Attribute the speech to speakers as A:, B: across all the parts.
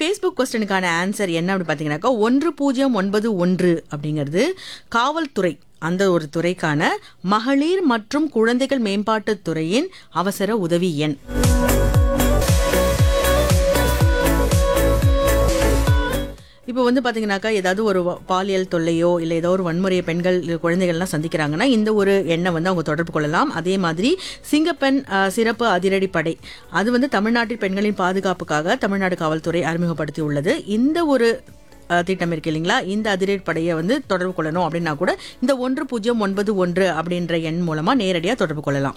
A: Facebook கொஸ்டினுக்கான answer என்ன அப்படி பார்த்தீங்கன்னாக்கா ஒன்று பூஜ்ஜியம் ஒன்பது ஒன்று அப்படிங்கிறது காவல்துறை அந்த ஒரு துறைக்கான மகளிர் மற்றும் குழந்தைகள் மேம்பாட்டுத் துறையின் அவசர உதவி எண் இப்போ வந்து பார்த்தீங்கன்னாக்கா ஏதாவது ஒரு வ- பாலியல் தொல்லையோ இல்லை ஏதோ ஒரு வன்முறையை பெண்கள் இல்ல குழந்தைகள்லாம் சந்திக்கிறாங்கன்னா இந்த ஒரு எண்ணை வந்து அவங்க தொடர்பு கொள்ளலாம் அதே மாதிரி சிங்கப்பெண் அஹ், சிறப்பு அதிரடிப்படை அது வந்து தமிழ்நாட்டில் பெண்களின் பாதுகாப்புக்காக தமிழ்நாடு காவல்துறை அறிமுகப்படுத்தி உள்ளது இந்த ஒரு அஹ், திட்டம் இருக்கு இல்லைங்களா இந்த அதிரடிப்படையை வந்து தொடர்பு கொள்ளணும் அப்படின்னா கூட இந்த ஒன்று பூஜ்ஜியம் ஒன்பது ஒன்று அப்படின்ற எண் மூலமாக நேரடியாக தொடர்பு கொள்ளலாம்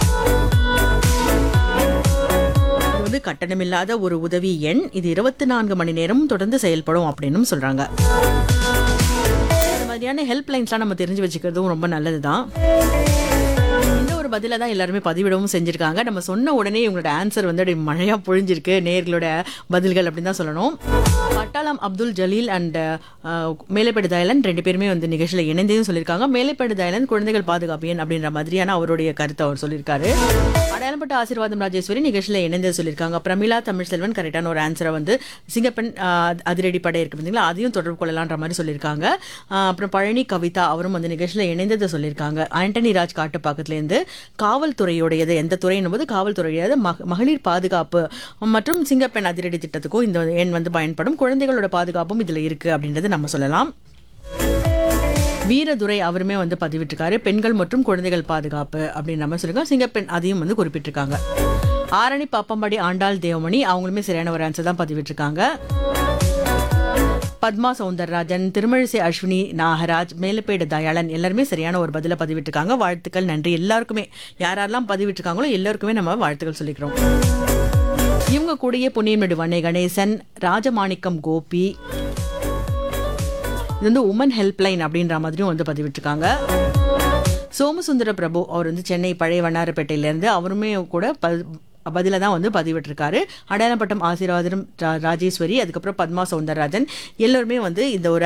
A: இது வந்து கட்டணமில்லாத ஒரு உதவி எண் இது இருபத்தி நான்கு மணி நேரம் தொடர்ந்து செயல்படும் அப்படின்னு சொல்றாங்க இந்த மாதிரியான ஹெல்ப் லைன்ஸ்லாம் நம்ம தெரிஞ்சு வச்சுக்கிறதும் ரொம்ப நல்லது தான் இந்த ஒரு பதில தான் எல்லாருமே பதிவிடவும் செஞ்சிருக்காங்க நம்ம சொன்ன உடனே இவங்களோட ஆன்சர் வந்து அப்படி மழையா பொழிஞ்சிருக்கு நேர்களோட பதில்கள் அப்படின்னு தான் சொல்லணும் பட்டாளம் அப்துல் ஜலீல் அண்ட் மேலைப்படு தயலன் ரெண்டு பேருமே வந்து நிகழ்ச்சியில் இணைந்தையும் சொல்லியிருக்காங்க மேலைப்படு தயலன் குழந்தைகள் பாதுகாப்பு எண் அப்படின்ற மாதிரியான அவருடைய கருத்தை அவர் சொல்லியிருக்காரு அடையாளப்பட்ட ஆசீர்வாதம் ராஜேஸ்வரி நிகழ்ச்சியில் இணைந்து சொல்லியிருக்காங்க பிரமிளா தமிழ்செல்வன் கரெக்டான ஒரு ஆன்சரை வந்து சிங்கப்பெண் ஆஹ், அதிரடி படை இருக்கு பார்த்தீங்களா அதையும் தொடர்பு கொள்ளலான்ற மாதிரி சொல்லியிருக்காங்க ஆஹ், அப்புறம் பழனி கவிதா அவரும் வந்து நிகழ்ச்சியில் இணைந்ததை சொல்லியிருக்காங்க ஆண்டனி ராஜ் காட்டுப்பாக்கத்துலேருந்து காவல்துறையுடையது எந்த துறையினும் போது காவல்துறையுடையது மக- மகளிர் பாதுகாப்பு மற்றும் சிங்கப்பெண் அதிரடி திட்டத்துக்கும் இந்த எண் வந்து பயன்படும் குழந்தைகளோட பாதுகாப்பும் இதில் இருக்கு அப்படின்றது நம்ம சொல்லலாம் வீரதுரை அவருமே வந்து பதிவிட்டிருக்காரு பெண்கள் மற்றும் குழந்தைகள் பாதுகாப்பு அப்படின்னு நம்ம சொல்லிருக்கோம் சிங்கப்பெண் அதையும் வந்து குறிப்பிட்டிருக்காங்க ஆரணி பாப்பம்பாடி ஆண்டாள் தேவமணி அவங்களுமே சரியான ஒரு ஆன்சர் தான் பதிவிட்டிருக்காங்க பத்மா சவுந்தரராஜன் திருமழிசை அஸ்வினி நாகராஜ் மேலப்பேடு தயாளன் எல்லாருமே சரியான ஒரு பதில பதிவிட்டிருக்காங்க வாழ்த்துக்கள் நன்றி எல்லாருக்குமே யாரெல்லாம் பதிவிட்டிருக்காங்களோ எல்லாருக்குமே நம்ம வாழ்த்துக்கள் சொல்லிக்கிறோம் இவங்க கூடயே பொன்னியன்மேடு வண்ணை கணேசன் ராஜமாணிக்கம் கோபி இது வந்து உமன் ஹெல்ப்லைன் அப்படின்ற மாதிரியும் வந்து பதிவிட்டிருக்காங்க சோமசுந்தர பிரபு அவர் வந்து சென்னை பழைய வண்ணாரப்பேட்டையிலேருந்து அவருமே கூட ப பதில தான் வந்து பதிவிட்டிருக்காரு அடையாளப்பட்டம் ஆசீர்வாதம் ரா- ராஜேஸ்வரி அதுக்கப்புறம் பத்மா சௌந்தரராஜன் எல்லோருமே வந்து இந்த ஒரு